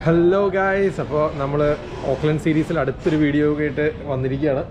Hello guys അപ്പോൾ നമ്മൾ Auckland സീരീസിൽ അടുത്തൊരു വീഡിയോ ആയിട്ട് വന്നിരിക്കുകയാണ്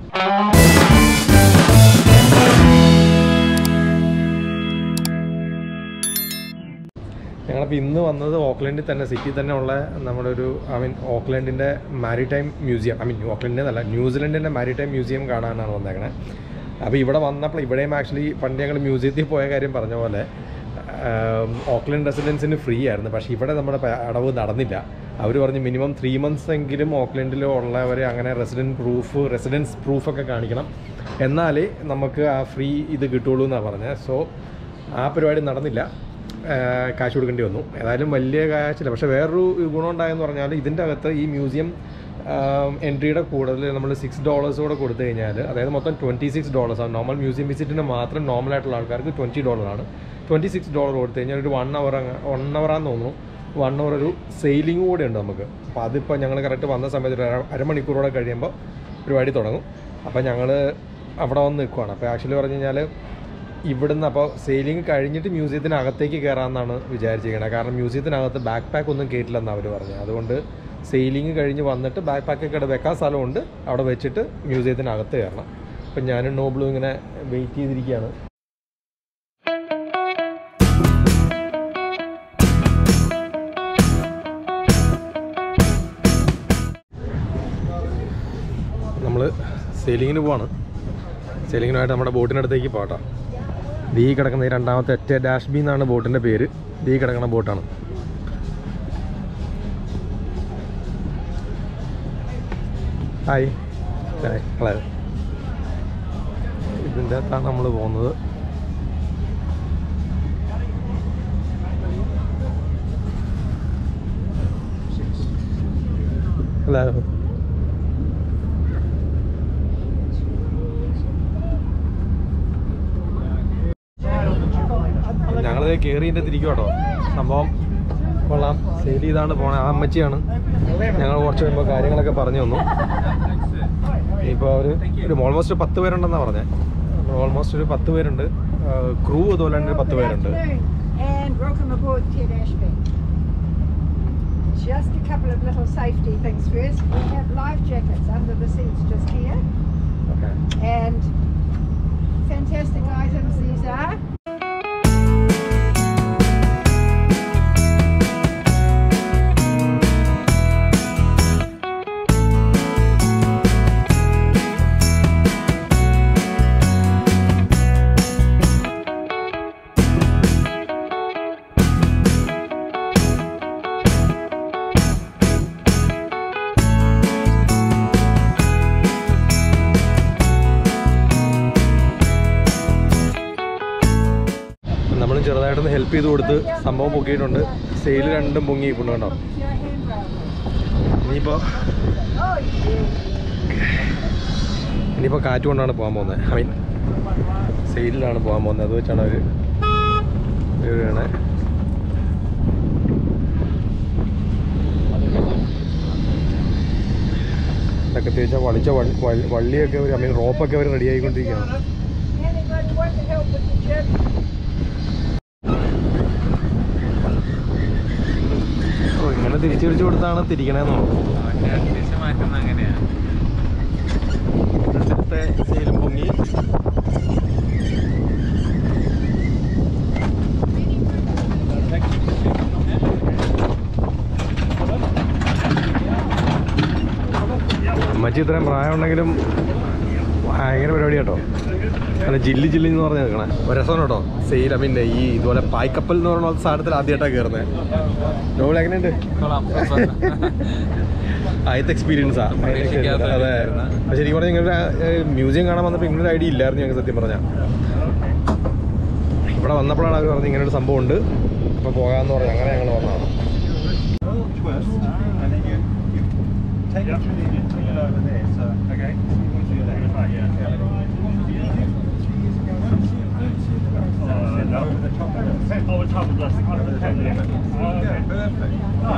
ഞങ്ങളിപ്പോൾ ഇന്ന് വന്നത് ഓക്ലൻഡിൽ തന്നെ സിറ്റി തന്നെ ഉള്ള നമ്മുടെ ഒരു ഐ മീൻ ഓക്ലൻഡിൻ്റെ മാരിടൈം മ്യൂസിയം ഐ മീൻ ഓക്ലൻഡിൻ്റെ അല്ല ന്യൂസിലൻഡിൻ്റെ മാരിടൈം മ്യൂസിയം കാണാനാണ് വന്നേക്കണേ അപ്പോൾ ഇവിടെ വന്നപ്പോൾ ഇവിടെയും ആക്ച്വലി പണ്ട് ഞങ്ങൾ മ്യൂസിയത്തിൽ പോയ കാര്യം പറഞ്ഞ പോലെ ആം, ഓക്ലൻഡ് റെസിഡൻസിന് ഫ്രീ ആയിരുന്നു പക്ഷേ ഇവിടെ നമ്മുടെ പ- അടവ് നടന്നില്ല അവർ പറഞ്ഞു മിനിമം ത്രീ മന്ത്സ് എങ്കിലും ഓക്ലൻഡിൽ ഉള്ളവർ അങ്ങനെ റെസിഡൻറ്റ് പ്രൂഫ് റെസിഡൻസ് പ്രൂഫൊക്കെ കാണിക്കണം എന്നാലേ നമുക്ക് ആ ഫ്രീ ഇത് കിട്ടുള്ളൂ എന്നാണ് പറഞ്ഞത് സോ ആ പരിപാടി നടന്നില്ല ആ, കാശ് കൊടുക്കേണ്ടി വന്നു ഏതായാലും വലിയ കാശില്ല പക്ഷേ വേറൊരു ഗുണം ഉണ്ടായെന്ന് പറഞ്ഞാൽ ഇതിൻ്റെ അകത്ത് ഈ മ്യൂസിയം എൻട്രിയുടെ കൂടുതൽ നമ്മൾ സിക്സ് ഡോളേഴ്സ് കൂടെ കൊടുത്തു കഴിഞ്ഞാൽ അതായത് മൊത്തം ട്വൻറ്റി സിക്സ് ഡോളേഴ്സാണ് നോർമൽ മ്യൂസിയം വിസിറ്റിന് മാത്രം normal ആയിട്ടുള്ള ആൾക്കാർക്ക് ട്വൻറ്റി ഡോളറാണ് ട്വൻറ്റി സിക്സ് ഡോളർ കൊടുത്തു കഴിഞ്ഞാൽ ഒരു വൺ അവർ വൺ അവറാന്ന് തോന്നുന്നു വൺ അവർ ഒരു സെയിലിംഗ് കൂടെ ഉണ്ട് നമുക്ക് അപ്പോൾ അതിപ്പോൾ ഞങ്ങൾ കറക്റ്റ് വന്ന സമയത്ത് ഒരു അര- അരമണിക്കൂറോടെ കഴിയുമ്പോൾ പരിപാടി തുടങ്ങും അപ്പോൾ ഞങ്ങൾ അവിടെ വന്ന് നിൽക്കുവാണ് അപ്പോൾ ആക്ച്വലി പറഞ്ഞു കഴിഞ്ഞാൽ ഇവിടുന്ന് അപ്പോൾ സെയിലിംഗ് കഴിഞ്ഞിട്ട് മ്യൂസിയത്തിനകത്തേക്ക് കയറാമെന്നാണ് വിചാരിച്ചിരിക്കുന്നത് കാരണം മ്യൂസിയത്തിനകത്ത് ബാക്ക് പാക്ക് ഒന്നും കയറ്റില്ലെന്നാണ് അവർ പറഞ്ഞത് അതുകൊണ്ട് സെയിലിംഗ് കഴിഞ്ഞ് വന്നിട്ട് ബാക്ക് പാക്കൊക്കെ ഇവിടെ വെക്കാൻ സ്ഥലമുണ്ട് അവിടെ വെച്ചിട്ട് മ്യൂസിയത്തിനകത്ത് കയറണം അപ്പം ഞാനും നോബിളും ഇങ്ങനെ വെയിറ്റ് ചെയ്തിരിക്കുകയാണ് നമ്മൾ സെയിലിങ്ങിന് പോവാണ് സെയിലിങ്ങിനായിട്ട് നമ്മുടെ ബോട്ടിനടുത്തേക്ക് പോകട്ടോ ദീ കിടക്കുന്ന ഈ രണ്ടാമത്തെ ഒറ്റ ഡാഷ് ബി എന്നാണ് ബോട്ടിൻ്റെ പേര് ദീ കിടക്കുന്ന ബോട്ടാണ് ഹായ് ഹായ് ഹലോ ഇതിൻ്റെ അകത്താണ് നമ്മൾ പോകുന്നത് ഹലോ ഞങ്ങളിത് കയറിയിട്ട് തിരിക്കും കേട്ടോ സംഭവം കൊള്ളാം സെയിൽ ചെയ്താണ് പോണേ ആ അമ്മച്ചിയാണ് ഞങ്ങൾ കുറച്ച് കഴിയുമ്പോൾ കാര്യങ്ങളൊക്കെ പറഞ്ഞു തന്നു ഇപ്പോൾ ഒരു ഒരു ഓൾമോസ്റ്റ് പത്ത് പേരുണ്ടെന്നാണ് പറഞ്ഞത് ഓൾമോസ്റ്റ് ഒരു പത്ത് പേരുണ്ട് ക്രൂ അതുപോലെ തന്നെ ഒരു പത്ത് പേരുണ്ട് And welcome aboard Ted Ashby. Just a couple of little safety things first. We have life jackets under the seats just here. Okay And fantastic items these are. നമ്മളും ചെറുതായിട്ടൊന്ന് ഹെൽപ്പ് ചെയ്ത് കൊടുത്ത് സംഭവം പൊക്കിയിട്ടുണ്ട് സെയിൽ രണ്ടും പൊങ്ങിയിട്ടുണ്ട് കേട്ടോ Your handrail. ഇനിയിപ്പോൾ Oh, yeah. ഇനിയിപ്പോൾ കാറ്റ് കൊണ്ടാണ് പോകാൻ പോകുന്നത് ഐ മീൻ സെയിലിലാണ് പോകാൻ പോകുന്നത് അത് വെച്ചാണ് അവർ വീഴണേ ഇതൊക്കെ തേച്ചാൽ വളിച്ച വള്ളി- വള്ളി- വള്ളിയൊക്കെ അവർ ഐ മീൻ റോപ്പൊക്കെ അവർ റെഡി ആയിക്കൊണ്ടിരിക്കുകയാണ് Anybody want to help with the jib? ഓ ഇങ്ങനെ തിരിച്ചു പിടിച്ചു കൊടുത്താണ് തിരിക്കണേന്നോ രണ്ടിലത്തെ സെയിലും പൊങ്ങി അമ്മച്ചി ഇത്രയും പ്രായമുണ്ടെങ്കിലും ഭയങ്കര പരിപാടി കേട്ടോ അല്ല ജില്ലി ജില്ലി എന്ന് പറഞ്ഞ് നിൽക്കണേ ഒരു രസം കേട്ടോ സെയിൽ ഐ മീൻ ഈ ഇതുപോലെ പായ്ക്കപ്പൽ എന്ന് പറയുന്ന സാധനത്തിൽ ആദ്യമായിട്ടാണ് കയറുന്നത് നോബിൾ എങ്ങനെയുണ്ട് ആദ്യത്തെ എക്സ്പീരിയൻസാ പ്രതീക്ഷിക്കാത്ത അതെ ഇതായിരുന്നു. പക്ഷെ ശരിക്കും പറഞ്ഞാൽ നിങ്ങളുടെ മ്യൂസിയം കാണാൻ വന്നപ്പോൾ ഇങ്ങനൊരു ഐഡിയ ഇല്ലായിരുന്നു ഞങ്ങൾക്ക് സത്യം പറഞ്ഞാൽ ഇവിടെ വന്നപ്പോഴാണ് അവർ പറഞ്ഞത് ഇങ്ങനെ ഒരു സംഭവം ഉണ്ട് അപ്പോൾ പോകാമെന്ന് പറഞ്ഞു അങ്ങനെ ഞങ്ങൾ വന്നതാണ് twist, and then you, you take it through the middle over there. So, okay, do that. Right, yeah. Uh, over the top of the over top of the over the top of the Okay, perfect.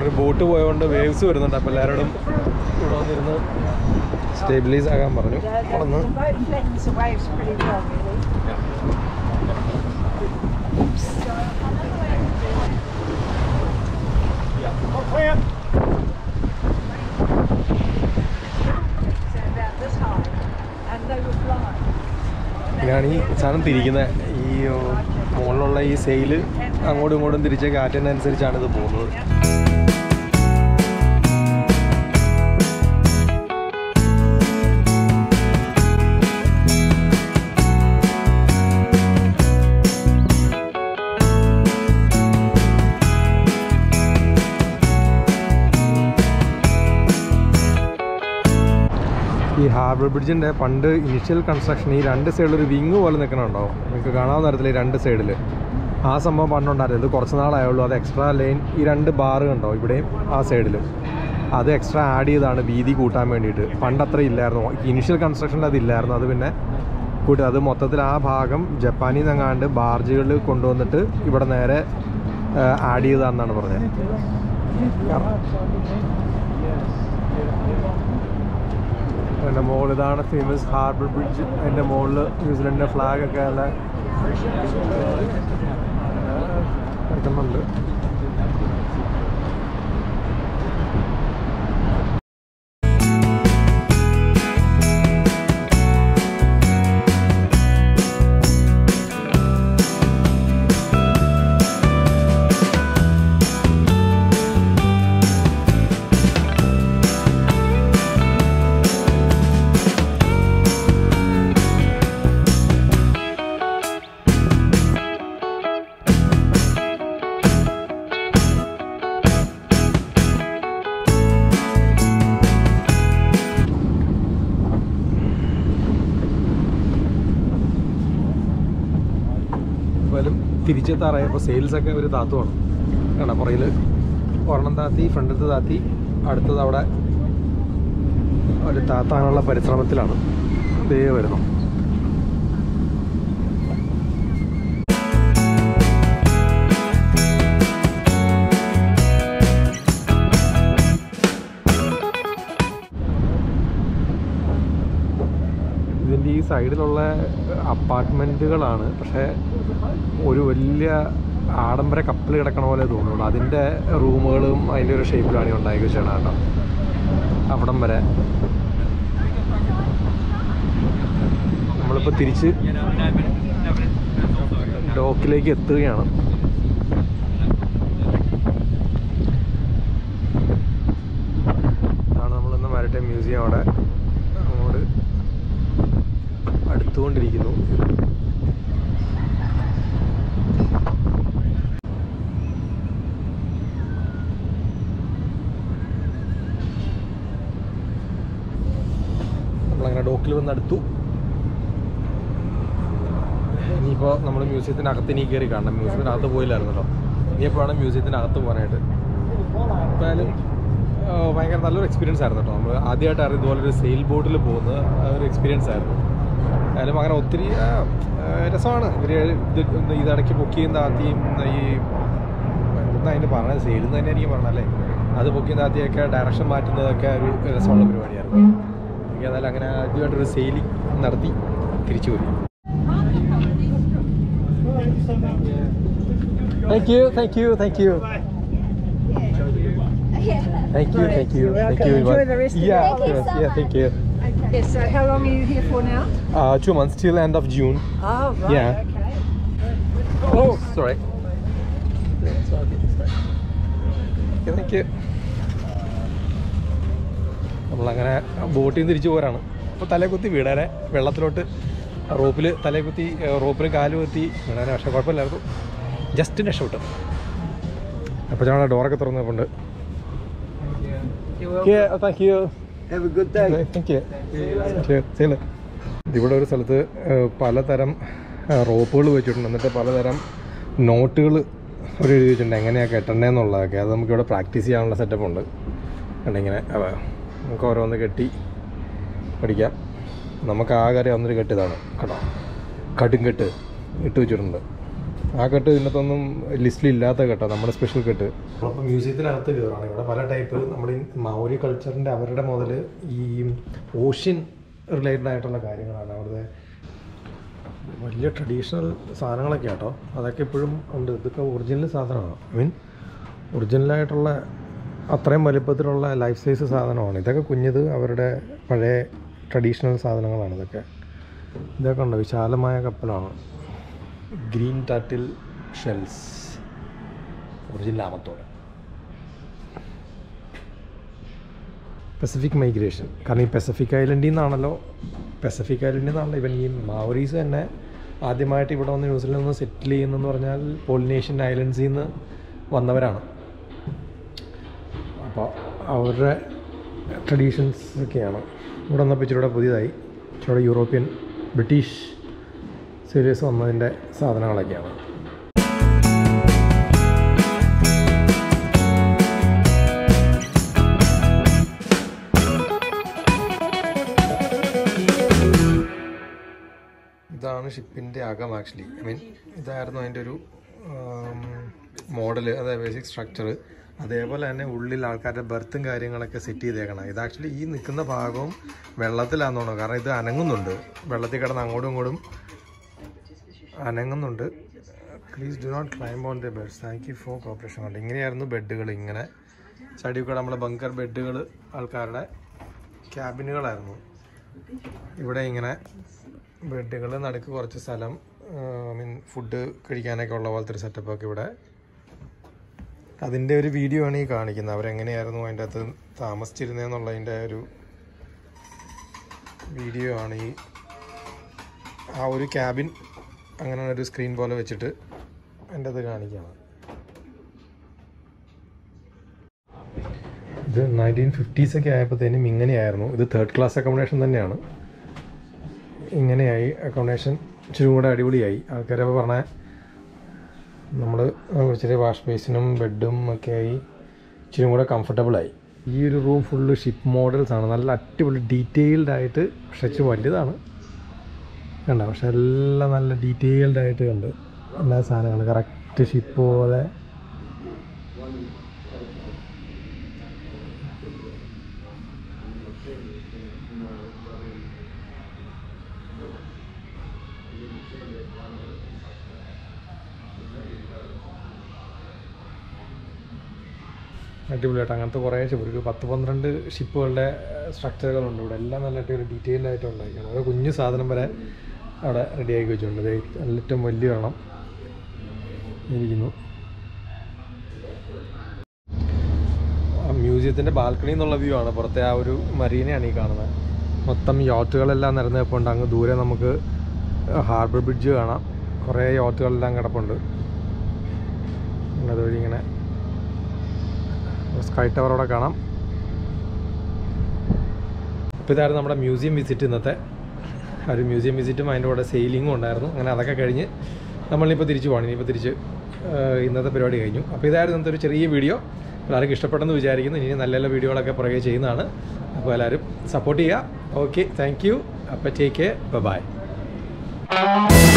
ഒരു boat പോയതുകൊണ്ട് waves വരുന്നുണ്ട് അപ്പോൾ എല്ലാവരോടും ഇവിടെ വന്നിരുന്ന് stabilise ആകാൻ പറഞ്ഞു The, the, വളർന്ന് the boat flattens the waves pretty well, really. So about this high, and they were flying. ഇങ്ങനെയാണ് ഈ സാധനം തിരിക്കുന്നത് ഈ ഓ, മുകളിലുള്ള ഈ സെയില് അങ്ങോട്ടും ഇങ്ങോട്ടും തിരിച്ച കാറ്റിനനുസരിച്ചാണ് ഇത് പോകുന്നത് ഈ ഹാർബർ ബ്രിഡ്ജിൻ്റെ പണ്ട് ഇനിഷ്യൽ കൺസ്ട്രക്ഷൻ ഈ രണ്ട് സൈഡിൽ ഒരു വിങ് പോലെ നിൽക്കണുണ്ടാവും നിങ്ങൾക്ക് കാണാവുന്ന തരത്തിൽ ഈ രണ്ട് സൈഡിൽ ആ സംഭവം പണ്ടുണ്ടായിരുന്നു ഇത് കുറച്ച് നാളായുള്ളൂ അത് എക്സ്ട്രാ ലൈൻ ഈ രണ്ട് ബാറ് കണ്ടോ ഇവിടെയും ആ സൈഡിലും അത് എക്സ്ട്രാ ആഡ് ചെയ്താണ് വീതി കൂട്ടാൻ വേണ്ടിയിട്ട് പണ്ട് അത്ര ഇല്ലായിരുന്നു ഇനിഷ്യൽ കൺസ്ട്രക്ഷനിൽ അത് ഇല്ലായിരുന്നു അത് പിന്നെ കൂട്ടി അത് മൊത്തത്തിൽ ആ ഭാഗം ജപ്പാനിൽ നിന്നെങ്ങാണ്ട് ബാർജുകളിൽ കൊണ്ടുവന്നിട്ട് ഇവിടെ നേരെ ആഡ് ചെയ്തതാണെന്നാണ് പറഞ്ഞത് എൻ്റെ മുകളിൽ ഇതാണ് ഫേമസ് ഹാർബർ ബ്രിഡ്ജ് എൻ്റെ മുകളിൽ ന്യൂസിലൻഡിൻ്റെ ഫ്ലാഗ് ഒക്കെ ഉള്ള കിടക്കുന്നുണ്ട് എന്തായാലും തിരിച്ചെത്താറായപ്പോൾ സെയിൽസൊക്കെ ഒരു താത്തുവാണ് കാണാം പുറയിൽ ഒരെണ്ണം താത്തി ഫ്രണ്ടിലത്തെ താത്തി അടുത്തത് അവിടെ ഒരു താത്താനുള്ള പരിശ്രമത്തിലാണ് ദേ വരുന്നു ഇതിൻ്റെ ഈ സൈഡിലുള്ള അപ്പാർട്ട്മെൻറ്റുകളാണ് പക്ഷേ ഒരു വലിയ ആഡംബര കപ്പൽ കിടക്കണ പോലെ തോന്നുള്ളൂ അതിൻ്റെ റൂമുകളും അതിൻ്റെ ഒരു ഷേപ്പിലാണ് ഈ ഉണ്ടാക്കി വെച്ചാണ് കേട്ടോ അവിടം വരെ നമ്മളിപ്പോൾ തിരിച്ച് ഡോക്കിലേക്ക് എത്തുകയാണ് ഇതാണ് നമ്മളിന്ന് മാരിടൈം മ്യൂസിയം അവിടെ അങ്ങോട്ട് അടുത്തുകൊണ്ടിരിക്കുന്നു നമ്മളങ്ങനെ ഡോക്കിൽ വന്ന് അടുത്തു ഇനിയിപ്പോൾ നമ്മൾ മ്യൂസിയത്തിനകത്ത് ഇനി കയറി കാണണം മ്യൂസിയത്തിനകത്ത് പോയില്ലായിരുന്നല്ലോ ഇനിയിപ്പോഴാണ് മ്യൂസിയത്തിനകത്ത് പോകാനായിട്ട് എന്തായാലും ആ, ഭയങ്കര നല്ലൊരു എക്സ്പീരിയൻസ് ആയിരുന്നു കേട്ടോ നമ്മൾ ആദ്യമായിട്ടാണ് ഇതുപോലെ ഒരു സെയിൽ ബോട്ടിൽ പോകുന്ന ആ ഒരു എക്സ്പീരിയൻസ് ആയിരുന്നു എന്തായാലും അങ്ങനെ ഒത്തിരി ആ, ആ, രസമാണ് ഇവർ ഇത് ഇതടക്കി പൊക്കിയും താത്തിയും ഈ എന്താ അതിൻ്റെ പറഞ്ഞത് സെയിൽ എന്ന് തന്നെ എനിക്ക് പറഞ്ഞല്ലേ അത് പൊക്കിയും താത്തിയൊക്കെ ഡയറക്ഷൻ മാറ്റുന്നതൊക്കെ ഒരു രസമുള്ള പരിപാടിയായിരുന്നു എനിക്ക് എന്നാലും അങ്ങനെ ആദ്യമായിട്ടൊരു സെയിലിംഗ് നടത്തി തിരിച്ചു പോയി thank you thank you thank you Thank you, thank you, You're thank welcome. you. Enjoy the rest of yeah, your day. yes, yeah, thank you. Okay. Yes, so how long are you here for now? Uh, two months till end of June. Oh, right. Yeah. Okay. Oh, sorry. It's all good, it's fine. Okay, thank you. നമ്മളങ്ങനെ ബോട്ടിൽ നിന്ന് തിരിച്ചു പോരാണ് അപ്പോൾ തലേ കുത്തി വീടാനെ വെള്ളത്തിലോട്ട് റോപ്പിൽ തലേ കുത്തി റോപ്പിൽ കാല് കുത്തി വീടാനെ പക്ഷേ കുഴപ്പമില്ലായിരുന്നു ജസ്റ്റ് രക്ഷപ്പെട്ടു അപ്പോൾ ഞങ്ങളുടെ ഡോറൊക്കെ തുറന്നപ്പോണ്ട് thank you Have a good day. Thank you ചെയ്യുന്നത് ഇവിടെ ഒരു സ്ഥലത്ത് ഏഹ്, പലതരം റോപ്പുകൾ വെച്ചിട്ടുണ്ട് എന്നിട്ട് പലതരം നോട്ടുകൾ ഒരു എഴുതി വെച്ചിട്ടുണ്ട് എങ്ങനെയാണ് കെട്ടണ്ടേന്നുള്ളതൊക്കെ അത് നമുക്കിവിടെ പ്രാക്ടീസ് ചെയ്യാനുള്ള സെറ്റപ്പ് ഉണ്ട് കണ്ടിങ്ങനെ അവ നമുക്ക് ഓരോന്ന് കെട്ടി പഠിക്കാം നമുക്ക് ആകെ അറിയാവുന്നൊരു കെട്ട് ഇതാണ് കേട്ടോ കടും കെട്ട് ഇട്ട് വെച്ചിട്ടുണ്ട് ആ കെട്ട് ഇതിനകത്തൊന്നും ലിസ്റ്റിലില്ലാത്ത കെട്ടോ നമ്മുടെ സ്പെഷ്യൽ കെട്ട് അപ്പോൾ മ്യൂസിയത്തിനകത്ത് കയറാണ് ഇവിടെ പല ടൈപ്പ് നമ്മൾ ഈ മൗര്യ കൾച്ചറിൻ്റെ അവരുടെ മുതൽ ഈ ഓഷ്യൻ റിലേറ്റഡ് ആയിട്ടുള്ള കാര്യങ്ങളാണ് അവിടുത്തെ വലിയ ട്രഡീഷണൽ സാധനങ്ങളൊക്കെ ആട്ടോ അതൊക്കെ ഇപ്പോഴും ഉണ്ട് ഇതൊക്കെ ഒറിജിനൽ സാധനമാണ് ഐ മീൻ ഒറിജിനലായിട്ടുള്ള അത്രയും വലിപ്പത്തിലുള്ള ലൈഫ് സൈസ് സാധനമാണ് ഇതൊക്കെ കുഞ്ഞത് അവരുടെ പഴയ ട്രഡീഷണൽ സാധനങ്ങളാണ് ഇതൊക്കെ ഇതൊക്കെ ഉണ്ട് വിശാലമായ കപ്പലാണ് ഗ്രീൻ ടാറ്റിൽ ഷെൽസ് ഒറിജിനൽ ആമത്തോടെ പസഫിക് മൈഗ്രേഷൻ കാരണം ഈ പസഫിക് ഐലൻഡിൽ നിന്നാണല്ലോ പസഫിക് ഐലൻഡിൽ നിന്നാണല്ലോ ഇവൻ ഈ മാവറീസ് തന്നെ ആദ്യമായിട്ട് ഇവിടെ വന്ന് ന്യൂസിലൻഡിൽ നിന്ന് സെറ്റിൽ ചെയ്യുന്നതെന്ന് പറഞ്ഞാൽ പോളിനേഷ്യൻ ഐലൻഡ്സിൽ നിന്ന് വന്നവരാണ് അപ്പോൾ അവരുടെ ട്രഡീഷൻസ് ഒക്കെയാണ് ഇവിടെ വന്നപ്പോൾ ഇച്ചിരി പുതിയതായി ഇച്ചിരി യൂറോപ്യൻ ബ്രിട്ടീഷ് സീരീസ് വന്നതിൻ്റെ സാധനങ്ങളൊക്കെയാണ് ഇതാണ് ഷിപ്പിൻ്റെ അകം ആക്ച്വലി ഐ മീൻ ഇതായിരുന്നു അതിൻ്റെ ഒരു മോഡൽ അതായത് ബേസിക് സ്ട്രക്ചർ അതേപോലെ തന്നെ ഉള്ളിൽ ആൾക്കാരുടെ ബർത്തും കാര്യങ്ങളൊക്കെ സെറ്റ് ചെയ്തേക്കണം ഇത് ആക്ച്വലി ഈ നിൽക്കുന്ന ഭാഗവും വെള്ളത്തിലാന്ന് തോന്നുന്നു കാരണം ഇത് അനങ്ങുന്നുണ്ട് വെള്ളത്തിൽ കിടന്ന് അങ്ങോട്ടും ഇങ്ങോട്ടും അനങ്ങുന്നുണ്ട് please do not climb on the beds thank you for cooperation കൊണ്ട് ഇങ്ങനെയായിരുന്നു ബെഡുകൾ ഇങ്ങനെ ചടി കൂടെ നമ്മുടെ ബങ്കർ ബെഡുകൾ ആൾക്കാരുടെ ക്യാബിനുകളായിരുന്നു ഇവിടെ ഇങ്ങനെ ബെഡുകൾ നടുക്ക് കുറച്ച് സ്ഥലം ഐ മീൻ ഫുഡ് കഴിക്കാനൊക്കെ ഉള്ള പോലത്തെ ഒരു സെറ്റപ്പൊക്കെ ഇവിടെ അതിൻ്റെ ഒരു വീഡിയോ ആണ് ഈ കാണിക്കുന്നത് അവരെങ്ങനെയായിരുന്നു അതിൻ്റെ അകത്ത് താമസിച്ചിരുന്നതെന്നുള്ളതിൻ്റെ ഒരു വീഡിയോ ആണ് ഈ ആ ഒരു ക്യാബിൻ അങ്ങനെ ഒരു സ്ക്രീൻ പോലെ വെച്ചിട്ട് എൻ്റെ അത് കാണിക്കുകയാണ് ഇത് നയൻറ്റീൻ ഫിഫ്റ്റീസൊക്കെ ആയപ്പോഴത്തേനും ഇങ്ങനെയായിരുന്നു ഇത് തേർഡ് ക്ലാസ് അക്കോമഡേഷൻ തന്നെയാണ് ഇങ്ങനെയായി അക്കോമഡേഷൻ ഇച്ചിരി കൂടെ അടിപൊളിയായി ആൾക്കാരപ്പോൾ പറഞ്ഞ നമ്മൾ ചെറിയ വാഷ് ബേസിനും ബെഡും ഒക്കെ ആയി ഇച്ചിരി കൂടെ കംഫർട്ടബിളായി ഈ ഒരു റൂം ഫുള്ള് ഷിപ്പ് മോഡൽസ് ആണ് നല്ല അടിപൊളി ഡീറ്റെയിൽഡ് ആയിട്ട് പക്ഷെ ഇച്ചിരി വലുതാണ് കണ്ട പക്ഷെ എല്ലാം നല്ല ഡീറ്റെയിൽഡ് ആയിട്ട് കണ്ട് എല്ലാ സാധനങ്ങളും കറക്റ്റ് ഷിപ്പ് പോലെ അടിപൊളിയായിട്ട് അങ്ങനത്തെ കുറേ ഷിപ്പ് ഒരു പത്ത് പന്ത്രണ്ട് ഷിപ്പുകളുടെ സ്ട്രക്ചറുകളുണ്ട് ഇവിടെ എല്ലാം നല്ല അടിപൊളി ഡീറ്റെയിൽഡ് ആയിട്ട് ഉണ്ടാക്കിയാണ് ഓരോ കുഞ്ഞു സാധനം വരെ അവിടെ റെഡിയാക്കി വെച്ചിട്ടുണ്ട് ദേ ഏറ്റവും വലിയ വെള്ളം ഇരിക്കുന്നു മ്യൂസിയത്തിൻ്റെ ബാൽക്കണി എന്നുള്ള വ്യൂ ആണ് പുറത്തെ ആ ഒരു മരീനയാണ് ഈ കാണുന്നത് മൊത്തം യോട്ടുകളെല്ലാം നിരന്ന് നിൽപ്പുണ്ട് അങ്ങ് ദൂരെ നമുക്ക് ഹാർബർ ബ്രിഡ്ജ് കാണാം കുറേ യോട്ടുകളെല്ലാം കിടപ്പുണ്ട് അതുവഴി ഇങ്ങനെ സ്കൈ ടവർ അവിടെ കാണാം അപ്പോൾ ഇതായിരുന്നു നമ്മുടെ മ്യൂസിയം വിസിറ്റ് ഇന്നത്തെ ആ ഒരു മ്യൂസിയം വിസിറ്റും അതിൻ്റെ കൂടെ സെയിലിങ്ങും ഉണ്ടായിരുന്നു അങ്ങനെ അതൊക്കെ കഴിഞ്ഞ് നമ്മളിപ്പോൾ തിരിച്ചു പോകണം ഇനിയിപ്പോൾ തിരിച്ച് ആ, ഇന്നത്തെ പരിപാടി കഴിഞ്ഞു അപ്പോൾ ഇതായിരുന്നു ഇന്നത്തെ ഒരു ചെറിയ വീഡിയോ എല്ലാവർക്കും ഇഷ്ടപ്പെട്ടെന്ന് വിചാരിക്കുന്നു ഇനി നല്ല നല്ല വീഡിയോകളൊക്കെ പുറകെ ചെയ്യുന്നതാണ് അപ്പോൾ എല്ലാവരും സപ്പോർട്ട് ചെയ്യുക ഓക്കെ താങ്ക് യു അപ്പോൾ ടേക്ക് കെയർ ബൈ